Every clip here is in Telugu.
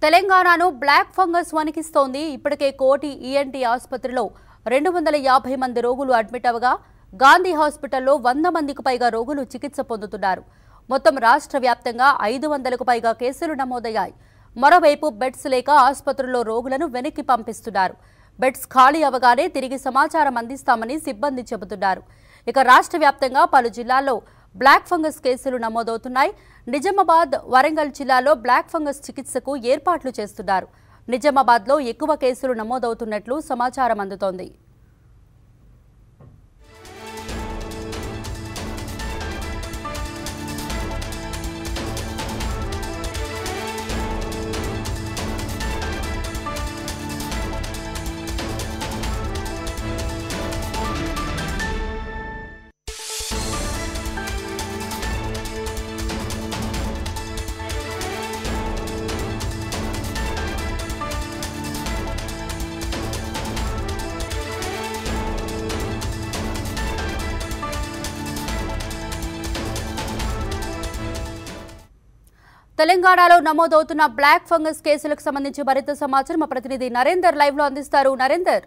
తెలంగాణను బ్లాక్ ఫంగస్ వణికిస్తోంది ఇప్పటికే కోటి ఈఎన్టీ ఆసుపత్రిలో రెండు వందల యాభై మంది రోగులు అడ్మిట్ అవగా గాంధీ హాస్పిటల్లో వంద మందికి పైగా రోగులు చికిత్స పొందుతున్నారు మొత్తం రాష్ట్ర వ్యాప్తంగా ఐదు వందలకు పైగా కేసులు నమోదయ్యాయి మరోవైపు బెడ్స్ లేక ఆసుపత్రుల్లో రోగులను వెనక్కి పంపిస్తున్నారు బెడ్స్ ఖాళీ అవగానే తిరిగి సమాచారం అందిస్తామని సిబ్బంది చెబుతున్నారు ఇక రాష్ట్ర వ్యాప్తంగా పలు జిల్లాల్లో బ్లాక్ ఫంగస్ కేసులు నమోదవుతున్నాయి నిజామాబాద్ వరంగల్ జిల్లాలో బ్లాక్ ఫంగస్ చికిత్సకు ఏర్పాట్లు చేస్తున్నారు నిజామాబాద్లో ఎక్కువ కేసులు నమోదవుతున్నట్లు సమాచారం అందుతోంది తెలంగాణలో నమోదవుతున్న బ్లాక్ ఫంగస్ కేసులకు సంబంధించి మరింత సమాచారం మా ప్రతినిధి నరేందర్ లైవ్ లో అందిస్తారు నరేందర్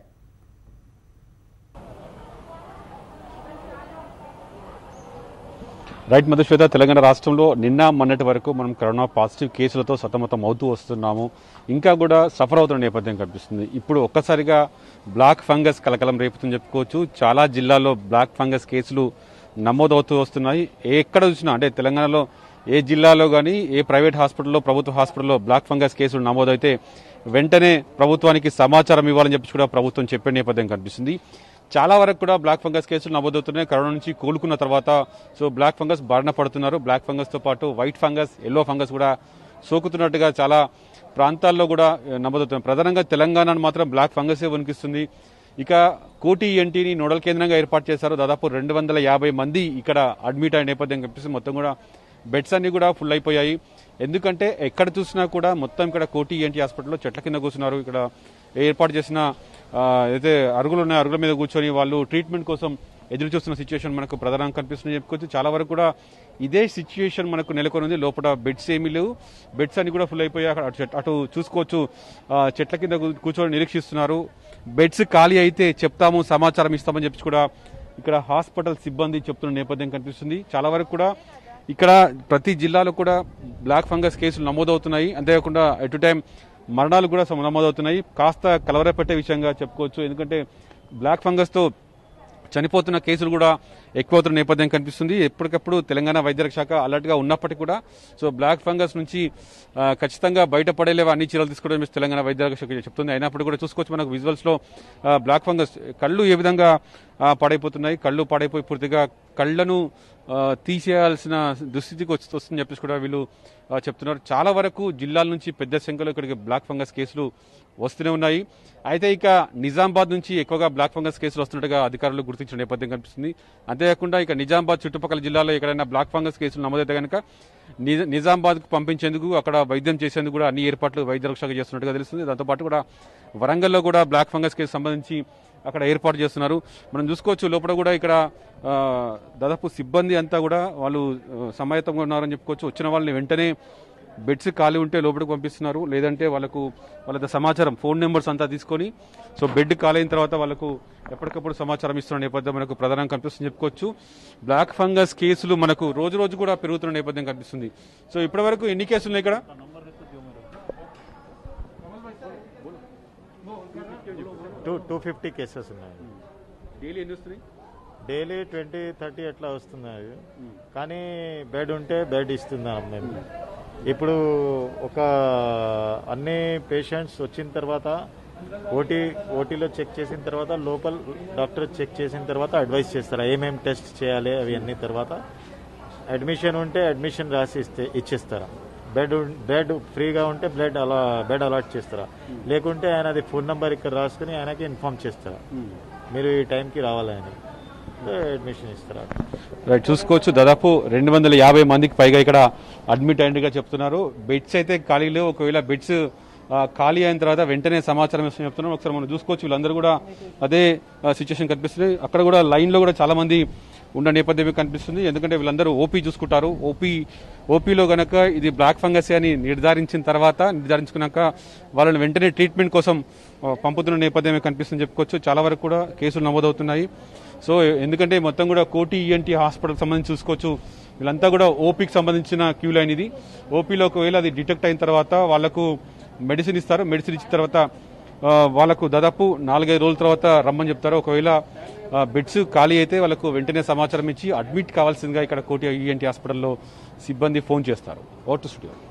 రైట్ మధుశ్వేత తెలంగాణ రాష్ట్రంలో నిన్న మొన్నటి వరకు మనం కరోనా పాజిటివ్ కేసులతో సతమతం అవుతూ వస్తున్నాము ఇంకా కూడా సఫర్ అవుతున్న నేపథ్యం కనిపిస్తుంది ఇప్పుడు ఒక్కసారిగా బ్లాక్ ఫంగస్ కలకలం రేపుతుందని చెప్పుకోవచ్చు చాలా జిల్లాల్లో బ్లాక్ ఫంగస్ కేసులు నమోదవుతూ వస్తున్నాయి ఎక్కడ చూసినా అంటే తెలంగాణలో ఏ జిల్లాలో కానీ ఏ ప్రైవేట్ హాస్పిటల్లో ప్రభుత్వ హాస్పిటల్లో బ్లాక్ ఫంగస్ కేసులు నమోదైతే వెంటనే ప్రభుత్వానికి సమాచారం ఇవ్వాలని చెప్పి కూడా ప్రభుత్వం చెప్పే నేపథ్యం కనిపిస్తుంది చాలా వరకు కూడా బ్లాక్ ఫంగస్ కేసులు నమోదవుతున్నాయి కరోనా నుంచి కోలుకున్న తర్వాత సో బ్లాక్ ఫంగస్ బారిన పడుతున్నారు బ్లాక్ ఫంగస్ తో పాటు వైట్ ఫంగస్ ఎల్లో ఫంగస్ కూడా సోకుతున్నట్టుగా చాలా ప్రాంతాల్లో కూడా ఏ, నమోదవుతున్నాయి ప్రధానంగా తెలంగాణను మాత్రం బ్లాక్ ఫంగసే వణికిస్తుంది ఇక కోటి ఎన్టీని నోడల్ కేంద్రంగా ఏర్పాటు చేశారు దాదాపు రెండు వందల యాభై మంది ఇక్కడ అడ్మిట్ అయిన నేపథ్యం కనిపిస్తుంది మొత్తం కూడా బెడ్స్ అన్ని కూడా ఫుల్ అయిపోయాయి ఎందుకంటే ఎక్కడ చూసినా కూడా మొత్తం ఇక్కడ కోటి ఎన్టీ హాస్పిటల్లో చెట్ల కింద కూర్చున్నారు ఇక్కడ ఏర్పాటు చేసిన ఆ, ఏదైతే అరుగులు ఉన్నాయో అరుగుల మీద కూర్చొని వాళ్ళు ట్రీట్మెంట్ కోసం ఎదురు చూస్తున్న సిచ్యువేషన్ మనకు ప్రధానంగా కనిపిస్తుంది చెప్పుకోవచ్చు చాలా వరకు కూడా ఇదే సిచ్యువేషన్ మనకు నెలకొని ఉంది లోపల బెడ్స్ ఏమీ లేవు బెడ్స్ అన్ని కూడా ఫుల్ అయిపోయాయి అక్కడ అటు చెట్- అటు చూసుకోవచ్చు ఆ, చెట్ల కింద కూ- కూర్చొని నిరీక్షిస్తున్నారు బెడ్స్ ఖాళీ అయితే చెప్తాము సమాచారం ఇస్తామని చెప్పి కూడా ఇక్కడ హాస్పిటల్ సిబ్బంది చెప్తున్న నేపథ్యం కనిపిస్తుంది చాలా వరకు కూడా ఇక్కడ ప్రతి జిల్లాలో కూడా బ్లాక్ ఫంగస్ కేసులు నమోదవుతున్నాయి అంతేకాకుండా ఎట్ టైం మరణాలు కూడా సమ- నమోదవుతున్నాయి కాస్త కలవరపెట్టే విషయంగా చెప్పుకోవచ్చు ఎందుకంటే బ్లాక్ ఫంగస్తో చనిపోతున్న కేసులు కూడా ఎక్కువ అవుతున్న నేపథ్యం కనిపిస్తుంది ఎప్పటికప్పుడు తెలంగాణ వైద్య శాఖ అలర్ట్ గా ఉన్నప్పటికీ కూడా సో బ్లాక్ ఫంగస్ నుంచి ఆ, ఖచ్చితంగా బయటపడేలేవా అన్ని చర్యలు తీసుకోవడం తెలంగాణ వైద్య శాఖ చెప్తుంది అయినప్పుడు కూడా చూసుకోవచ్చు మనకు విజువల్స్ లో ఆ, బ్లాక్ ఫంగస్ కళ్ళు ఏ విధంగా ఆ, పాడైపోతున్నాయి కళ్ళు పాడైపోయి పూర్తిగా కళ్ళను ఆ, తీసేయాల్సిన దుస్థితికి వచ్చి వస్తుందని చెప్పేసి కూడా వీళ్ళు ఆ, చెప్తున్నారు చాలా వరకు జిల్లాల నుంచి పెద్ద సంఖ్యలో ఇక్కడికి బ్లాక్ ఫంగస్ కేసులు వస్తూనే ఉన్నాయి అయితే ఇక నిజామాబాద్ నుంచి ఎక్కువగా బ్లాక్ ఫంగస్ కేసులు వస్తున్నట్టుగా అధికారులు గుర్తించిన నేపథ్యం కనిపిస్తుంది అంతేకాకుండా ఇక నిజామాబాద్ చుట్టుపక్కల జిల్లాలో ఎక్కడైనా బ్లాక్ ఫంగస్ కేసులు నమోదైతే కనుక నిజ- నిజామాబాద్కు పంపించేందుకు అక్కడ వైద్యం చేసేందుకు కూడా అన్ని ఏర్పాట్లు వైద్య రక్షక చేస్తున్నట్టుగా తెలుస్తుంది దాంతోపాటు కూడా వరంగల్లో కూడా బ్లాక్ ఫంగస్ కేసు సంబంధించి అక్కడ ఏర్పాటు చేస్తున్నారు మనం చూసుకోవచ్చు లోపల కూడా ఇక్కడ ఆ, దాదాపు సిబ్బంది అంతా కూడా వాళ్ళు ఆ, సమాయత్తంగా ఉన్నారని చెప్పుకోవచ్చు వచ్చిన వాళ్ళని వెంటనే బెడ్స్ ఖాళీ ఉంటే లోపలికి పంపిస్తున్నారు లేదంటే వాళ్ళకు వాళ్ళ సమాచారం ఫోన్ నెంబర్స్ అంతా తీసుకొని సో బెడ్ ఖాళీ అయిన తర్వాత వాళ్ళకు ఎప్పటికప్పుడు సమాచారం ఇస్తున్న నేపథ్యం మనకు ప్రధానంగా కనిపిస్తుంది చెప్పుకోవచ్చు బ్లాక్ ఫంగస్ కేసులు మనకు రోజు రోజు కూడా పెరుగుతున్న నేపథ్యం కనిపిస్తుంది సో ఇప్పటి వరకు ఎన్ని కేసులు ఉన్నాయి ఇక్కడ టూ టూ ఫిఫ్టీ కేసెస్ ఉన్నాయి డైలీ ఎన్ని వస్తున్నాయి డైలీ ట్వంటీ థర్టీ అట్లా వస్తున్నాయి కానీ బెడ్ ఉంటే బెడ్ ఇస్తున్నాం మేము ఇప్పుడు ఒక అన్ని పేషెంట్స్ వచ్చిన తర్వాత ఓటీ ఓటీలో చెక్ చేసిన తర్వాత లోపల డాక్టర్ చెక్ చేసిన తర్వాత అడ్వైస్ చేస్తారా ఏమేమి టెస్ట్ చేయాలి అవి అన్ని తర్వాత అడ్మిషన్ ఉంటే అడ్మిషన్ రాసి ఇస్తే ఇచ్చేస్తారా బెడ్ ఉన్- బెడ్ ఫ్రీగా ఉంటే బ్లడ్ అలా బెడ్ అలాట్ చేస్తారా లేకుంటే ఆయనది ఫోన్ నెంబర్ ఇక్కడ రాసుకుని ఆయనకి ఇన్ఫార్మ్ చేస్తారా మీరు ఈ టైంకి రావాలని అడ్మిషన్ ఇస్తారా రైట్ చూసుకోవచ్చు దాదాపు రెండు వందల యాభై మందికి పైగా ఇక్కడ అడ్మిట్ అయినట్టుగా చెప్తున్నారు బెడ్స్ అయితే ఖాళీ లేవు ఒకవేళ బెడ్స్ ఆ, ఖాళీ అయిన తర్వాత వెంటనే సమాచారం ఇస్తామని చెప్తున్నారు ఒకసారి మనం చూసుకోవచ్చు వీళ్ళందరూ కూడా అదే సిచ్యువేషన్ కనిపిస్తుంది అక్కడ కూడా లైన్ లో కూడా చాలా మంది ఉన్న నేపథ్యమే కనిపిస్తుంది ఎందుకంటే వీళ్ళందరూ ఓపీ చూసుకుంటారు ఓపీ ఓపీలో గనక ఇది బ్లాక్ ఫంగస్ అని నిర్ధారించిన తర్వాత నిర్ధారించుకున్నాక వాళ్ళని వెంటనే ట్రీట్మెంట్ కోసం ఆ, పంపుతున్న నేపథ్యమే కనిపిస్తుంది చెప్పుకోవచ్చు చాలా వరకు కూడా కేసులు నమోదవుతున్నాయి సో ఎందుకంటే మొత్తం కూడా కోటి ఈఎన్టీ హాస్పిటల్ సంబంధించి చూసుకోవచ్చు వీళ్ళంతా కూడా ఓపీకి సంబంధించిన క్యూ లైన్ ఇది ఓపీలో ఒకవేళ అది డిటెక్ట్ అయిన తర్వాత వాళ్ళకు మెడిసిన్ ఇస్తారు మెడిసిన్ ఇచ్చిన తర్వాత ఆ, వాళ్ళకు దాదాపు నాలుగైదు రోజుల తర్వాత రమ్మని చెప్తారు ఒకవేళ ఆ, బెడ్స్ ఖాళీ అయితే వాళ్ళకు వెంటనే సమాచారం ఇచ్చి అడ్మిట్ కావాల్సిందిగా ఇక్కడ కోటి ఈఎన్టీ హాస్పిటల్లో సిబ్బంది ఫోన్ చేస్తారు ఓటు స్టూడియో